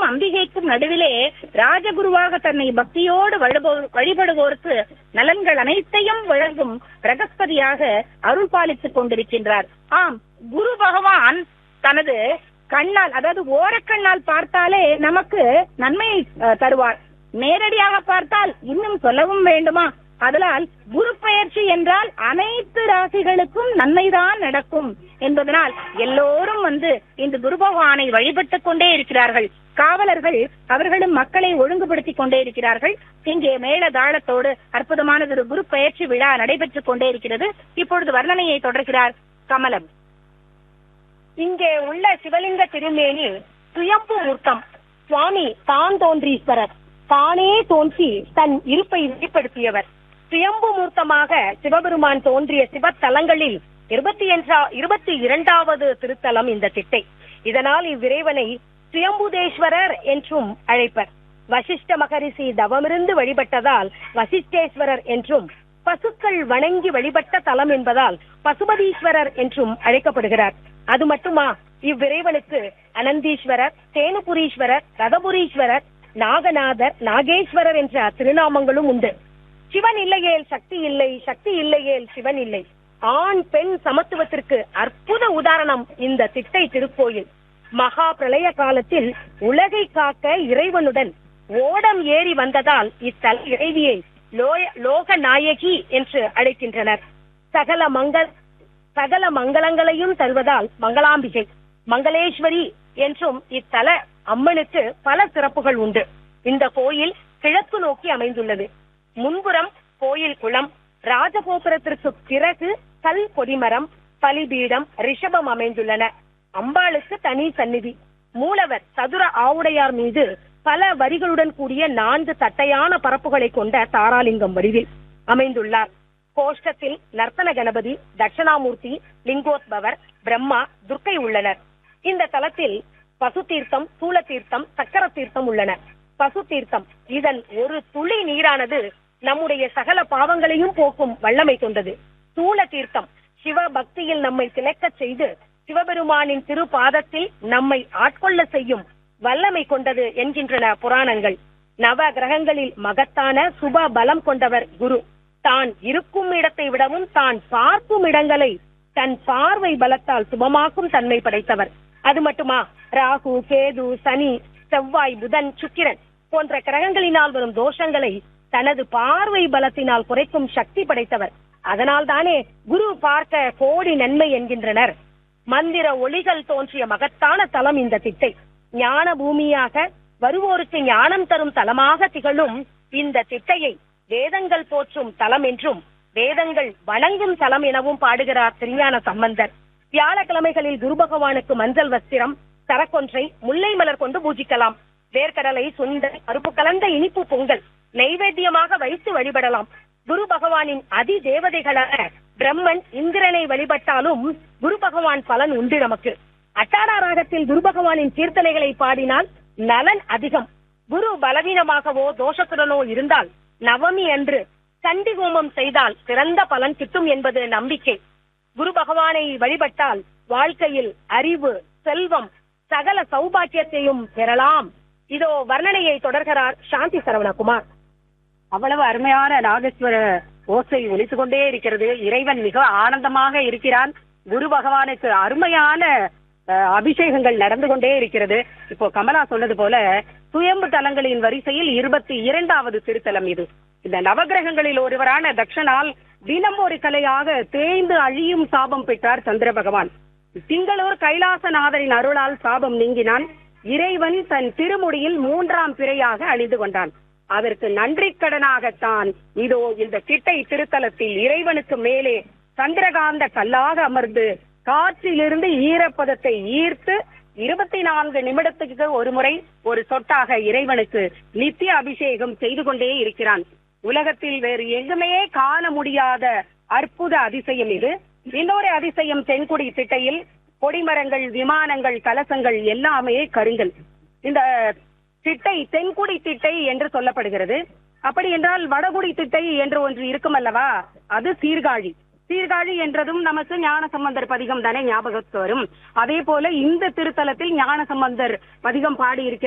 அம்பிகைக்கும் நடுவிலே ராஜகுருவாக தன்னை பக்தியோடு வழிபோ- வழிபடுவோருக்கு நலன்கள் அனைத்தையும் வழங்கும் பிரகஸ்பதியாக அருள் பாலித்துக் கொண்டிருக்கின்றார் ஆம் குரு பகவான் தனது கண்ணால் அதாவது ஓரக்கண்ணால் பார்த்தாலே நமக்கு நன்மையை அஹ், தருவார் நேரடியாக பார்த்தால் இன்னும் சொல்லவும் வேண்டுமா அதனால் குரு பெயர்ச்சி என்றால் அனைத்து ராசிகளுக்கும் நன்மைதான் நடக்கும் என்பதனால் எல்லோரும் வந்து இந்த குரு பகவானை வழிபட்டுக் கொண்டே இருக்கிறார்கள் காவலர்கள் அவர்களும் மக்களை ஒழுங்குபடுத்திக் கொண்டே இருக்கிறார்கள் இங்கே மேல தாளத்தோடு அற்புதமான ஒரு குரு பெயர்ச்சி விழா நடைபெற்றுக் கொண்டே இருக்கிறது இப்பொழுது வர்ணனையை தொடர்கிறார் கமலம் இங்கே உள்ள சிவலிங்க திருமேனி சுயம்பு மூர்த்தம் சுவாமி தான் தோன்றீஸ்வரர் தானே தோன்றி தன் இருப்பை வெளிப்படுத்தியவர் சுயம்பு மூர்த்தமாக சிவபெருமான் தோன்றிய சிவத்தலங்களில் இருபத்தி என்றா இருபத்தி இரண்டாவது திருத்தலம் இந்த திட்டை இதனால் இவ்விறைவனை சுயம்புதேஸ்வரர் என்றும் அழைப்பர் வசிஷ்ட மகரிஷி தவமிருந்து வழிபட்டதால் வசிஷ்டேஸ்வரர் என்றும் பசுக்கள் வணங்கி வழிபட்ட தலம் என்பதால் பசுபதீஸ்வரர் என்றும் அழைக்கப்படுகிறார் அது மட்டுமா இவ்விறைவனுக்கு அனந்தீஸ்வரர் தேனுபுரீஸ்வரர் ரதபுரீஸ்வரர் நாகநாதர் நாகேஸ்வரர் என்ற திருநாமங்களும் உண்டு சிவன் இல்லையேல் சக்தி இல்லை சக்தி இல்லையேல் சிவன் இல்லை ஆண் பெண் சமத்துவத்திற்கு அற்புத உதாரணம் இந்த திட்டை திருக்கோயில் மகா பிரளய காலத்தில் உலகை காக்க இறைவனுடன் ஓடம் ஏறி வந்ததால் இத்தல இறைவியை லோய- லோக நாயகி என்று அழைக்கின்றனர் சகல மங்கள் சகல மங்களங்களையும் தருவதால் மங்களாம்பிகை மங்களேஸ்வரி என்றும் இத்தல அம்மனுக்கு பல சிறப்புகள் உண்டு இந்த கோயில் கிழக்கு நோக்கி அமைந்துள்ளது முன்புறம் கோயில் குளம் ராஜகோபுரத்திற்கு பிறகு கல் கொடிமரம் பலிபீடம் ரிஷபம் அமைந்துள்ளன அம்பாளுக்கு தனி சந்நிதி மூலவர் சதுர ஆவுடையார் மீது பல வரிகளுடன் கூடிய நான்கு தட்டையான பரப்புகளை கொண்ட தாராலிங்கம் வடிவில் அமைந்துள்ளார் கோஷ்டத்தில் நர்த்தன கணபதி தட்சணாமூர்த்தி லிங்கோத்பவர் பிரம்மா துர்க்கை உள்ளனர் இந்த தலத்தில் பசு தீர்த்தம் சூல தீர்த்தம் சக்கர தீர்த்தம் உள்ளன பசு தீர்த்தம் இதன் ஒரு துளி நீரானது நம்முடைய சகல பாவங்களையும் போக்கும் வல்லமை கொண்டது சூல தீர்த்தம் சிவ பக்தியில் நம்மை திளைக்கச் செய்து சிவபெருமானின் திருப்பாதத்தில் நம்மை ஆட்கொள்ள செய்யும் வல்லமை கொண்டது என்கின்றன புராணங்கள் நவ கிரகங்களில் மகத்தான சுப பலம் கொண்டவர் குரு தான் இருக்கும் இடத்தை விடவும் தான் பார்க்கும் இடங்களை தன் பார்வை பலத்தால் சுபமாக்கும் தன்மை படைத்தவர் அது மட்டுமா ராகு கேது சனி செவ்வாய் புதன் சுக்கிரன் போன்ற கிரகங்களினால் வரும் தோஷங்களை தனது பார்வை பலத்தினால் குறைக்கும் சக்தி படைத்தவர் அதனால் தானே குரு பார்க்க கோடி நன்மை என்கின்றனர் மந்திர ஒளிகள் தோன்றிய மகத்தான தலம் இந்த திட்டை ஞான பூமியாக வருவோருக்கு ஞானம் தரும் தலமாக திகழும் இந்த திட்டையை வேதங்கள் போற்றும் தலம் என்றும் வேதங்கள் வணங்கும் தலம் எனவும் பாடுகிறார் திருஞான சம்பந்தர் வியாழக்கிழமைகளில் குரு பகவானுக்கு மஞ்சள் வஸ்திரம் சரக்கொன்றை முல்லை மலர் கொண்டு பூஜிக்கலாம் வேர்க்கடலை சுண்டல் பருப்பு கலந்த இனிப்பு பொங்கல் நைவேத்தியமாக வைத்து வழிபடலாம் குரு பகவானின் அதி தேவதைகளான பிரம்மன் இந்திரனை வழிபட்டாலும் குரு பகவான் பலன் உண்டு நமக்கு அட்டாரா ராகத்தில் குரு பகவானின் கீர்த்தனைகளை பாடினால் நலன் அதிகம் குரு பலவீனமாகவோ தோஷத்துடனோ இருந்தால் நவமி அன்று சண்டி ஹோமம் செய்தால் சிறந்த பலன் கிட்டும் என்பது நம்பிக்கை குரு பகவானை வழிபட்டால் வாழ்க்கையில் அறிவு செல்வம் சகல சௌபாக்கியத்தையும் பெறலாம் இதோ வர்ணனையை தொடர்கிறார் சாந்தி சரவணகுமார் அவ்வளவு அருமையான நாகேஸ்வர ஓசை ஒலித்துக் கொண்டே இருக்கிறது இறைவன் மிக ஆனந்தமாக இருக்கிறான் குரு பகவானுக்கு அருமையான அஹ், அபிஷேகங்கள் நடந்து கொண்டே இருக்கிறது இப்போ கமலா சொன்னது போல சுயம்பு தலங்களின் வரிசையில் இருபத்தி இரண்டாவது திருத்தலம் இது இந்த நவகிரகங்களில் ஒருவரான தக்ஷனால் தினம் ஒரு கலையாக தேய்ந்து அழியும் சாபம் பெற்றார் சந்திர பகவான் திங்களூர் கைலாசநாதரின் அருளால் சாபம் நீங்கினான் இறைவன் தன் திருமுடியில் மூன்றாம் பிறையாக அணிந்து கொண்டான் அதற்கு நன்றி கடனாகத்தான் இதோ இந்த கிட்டை திருத்தலத்தில் இறைவனுக்கு மேலே சந்திரகாந்த கல்லாக அமர்ந்து காற்றிலிருந்து ஈரப்பதத்தை ஈர்த்து இருபத்தி நான்கு நிமிடத்துக்கு ஒரு முறை ஒரு சொட்டாக இறைவனுக்கு நித்திய அபிஷேகம் செய்து கொண்டே இருக்கிறான் உலகத்தில் வேறு எங்குமே காண முடியாத அற்புத அதிசயம் இது இன்னொரு அதிசயம் தென்குடி திட்டையில் கொடிமரங்கள் விமானங்கள் கலசங்கள் எல்லாமே கருங்கல் இந்த திட்டை தென்குடி திட்டை என்று சொல்லப்படுகிறது அப்படி என்றால் வடகுடி திட்டை என்று ஒன்று இருக்கும் அல்லவா அது சீர்காழி சீர்காழி என்றதும் நமக்கு ஞான சம்பந்தர் பதிகம் தானே ஞாபகத்துக்கு வரும் அதே போல இந்த திருத்தலத்தில் ஞான சம்பந்தர் பதிகம் பாடி